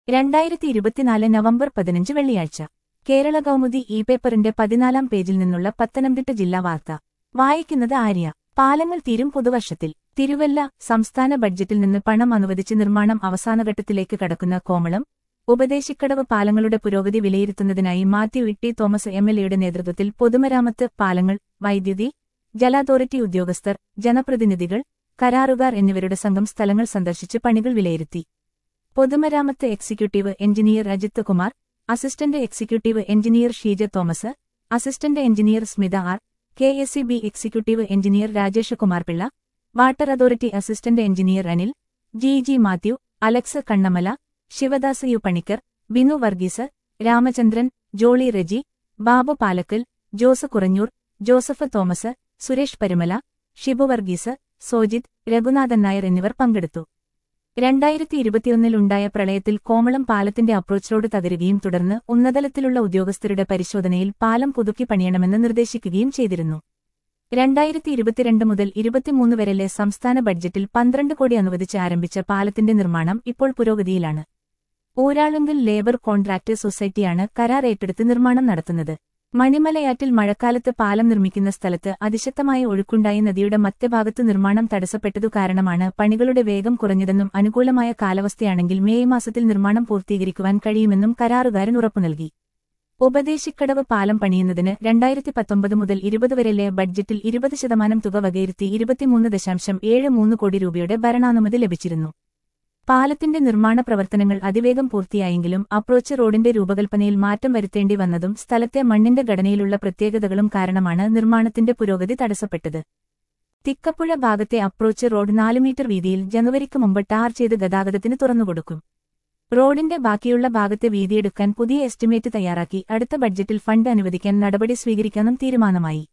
രണ്ടായിരത്തി ഇരുപത്തിനാല് നവംബർ പതിനഞ്ച് വെള്ളിയാഴ്ച കേരള കൗമുദി ഇ പേപ്പറിന്റെ പതിനാലാം പേജിൽ നിന്നുള്ള പത്തനംതിട്ട ജില്ലാ വാർത്ത വായിക്കുന്നത് ആര്യ പാലങ്ങൾ തീരും പുതുവർഷത്തിൽ തിരുവല്ല സംസ്ഥാന ബഡ്ജറ്റിൽ നിന്ന് പണം അനുവദിച്ച് നിർമ്മാണം അവസാനഘട്ടത്തിലേക്ക് കടക്കുന്ന കോമളം ഉപദേശിക്കടവ് പാലങ്ങളുടെ പുരോഗതി വിലയിരുത്തുന്നതിനായി Mathew E T Thomas M L എയുടെ നേതൃത്വത്തിൽ പൊതുമരാമത്ത് പാലങ്ങൾ വൈദ്യുതി ജല അതോറിറ്റി ഉദ്യോഗസ്ഥർ ജനപ്രതിനിധികൾ കരാറുകാർ എന്നിവരുടെ സംഘം സ്ഥലങ്ങൾ സന്ദർശിച്ച് പണികൾ വിലയിരുത്തി പൊതുമരാമത്ത് executive engineer Ajith Kumar assistant executive engineer Sheeja Thomas assistant engineer Smitha R K S C B executive engineer Rajesh Kumar Pillai water authority assistant engineer Anil G G Mathew Alex Kannamala Sivadas U Panicker Binu Varghese Ramachandran Jolly Reji Babu Palakkal Jose Kuranjoor Joseph Thomas Suresh Parumala Shibu Varghese Sojith Raghunathan Nair എന്നിവർ പങ്കെടുത്തു രണ്ടായിരത്തി ഇരുപത്തിയൊന്നിലുണ്ടായ പ്രളയത്തിൽ കോമളം പാലത്തിന്റെ അപ്രോച്ച് റോഡ് തകരുകയും തുടർന്ന് ഉന്നതലത്തിലുള്ള ഉദ്യോഗസ്ഥരുടെ പരിശോധനയിൽ പാലം പുതുക്കി പണിയണമെന്ന് നിർദ്ദേശിക്കുകയും ചെയ്തിരുന്നു രണ്ടായിരത്തി ഇരുപത്തിരണ്ട് മുതൽ ഇരുപത്തിമൂന്ന് വരെലെ സംസ്ഥാന ബഡ്ജറ്റിൽ പന്ത്രണ്ട് കോടി അനുവദിച്ച് ആരംഭിച്ച പാലത്തിന്റെ നിർമ്മാണം ഇപ്പോൾ പുരോഗതിയിലാണ് ഊരാളുങ്കൽ ലേബർ കോൺട്രാക്ട് സൊസൈറ്റിയാണ് കരാർ ഏറ്റെടുത്ത് നിർമ്മാണം നടത്തുന്നത് മണിമലയാറ്റിൽ മഴക്കാലത്ത് പാലം നിർമ്മിക്കുന്ന സ്ഥലത്ത് അതിശക്തമായ ഒഴുക്കുണ്ടായി നദിയുടെ മധ്യഭാഗത്ത് നിർമ്മാണം തടസ്സപ്പെട്ടതു കാരണമാണ് പണികളുടെ വേഗം കുറഞ്ഞതെന്നും അനുകൂലമായ കാലാവസ്ഥയാണെങ്കിൽ മേയ് മാസത്തിൽ നിർമ്മാണം പൂർത്തീകരിക്കുവാൻ കഴിയുമെന്നും കരാറുകാരൻ ഉറപ്പു നൽകി ഉപദേശിക്കടവ് പാലം പണിയുന്നതിന് രണ്ടായിരത്തി പത്തൊമ്പത് മുതൽ ഇരുപത് വരെലെ ബഡ്ജറ്റിൽ ഇരുപത് ശതമാനം തുക വകയിരുത്തി ഇരുപത്തിമൂന്ന് ദശാംശം ഏഴ് മൂന്ന് കോടി രൂപയുടെ ഭരണാനുമതി ലഭിച്ചിരുന്നു പാലത്തിന്റെ നിർമ്മാണ പ്രവർത്തനങ്ങൾ അതിവേഗം പൂർത്തിയായെങ്കിലും അപ്രോച്ച് റോഡിന്റെ രൂപകൽപ്പനയിൽ മാറ്റം വരുത്തേണ്ടി വന്നതും സ്ഥലത്തെ മണ്ണിന്റെ ഘടനയിലുള്ള പ്രത്യേകതകളും കാരണമാണ് നിർമ്മാണത്തിന്റെ പുരോഗതി തടസ്സപ്പെട്ടത് തിക്കപ്പുഴ ഭാഗത്തെ അപ്രോച്ച് റോഡ് നാല് മീറ്റർ വീതിയിൽ ജനുവരിക്ക് മുമ്പ് ടാർ ചെയ്ത് ഗതാഗതത്തിന് തുറന്നുകൊടുക്കും റോഡിന്റെ ബാക്കിയുള്ള ഭാഗത്തെ വീതിയെടുക്കാൻ പുതിയ എസ്റ്റിമേറ്റ് തയ്യാറാക്കി അടുത്ത ബഡ്ജറ്റിൽ ഫണ്ട് അനുവദിക്കാൻ നടപടി സ്വീകരിക്കാനും തീരുമാനമായി